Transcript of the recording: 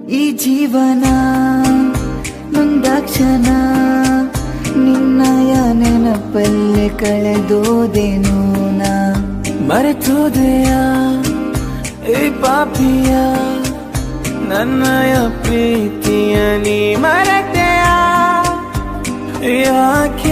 ಈ ಜೀವನ ನೊಂದಾಕ್ಷಣ ನಿನ್ನಯ ನೆನಪಲ್ಲಿ ಕಳೆದೋದೇನೋ ನಾ ಮರೆತೋದೆಯ ಈ ಪಾಪಿಯ ನನ್ನಯ ಪ್ರೀತಿಯ ನೀ ಮರೆತೆಯ ಯಾಕೆ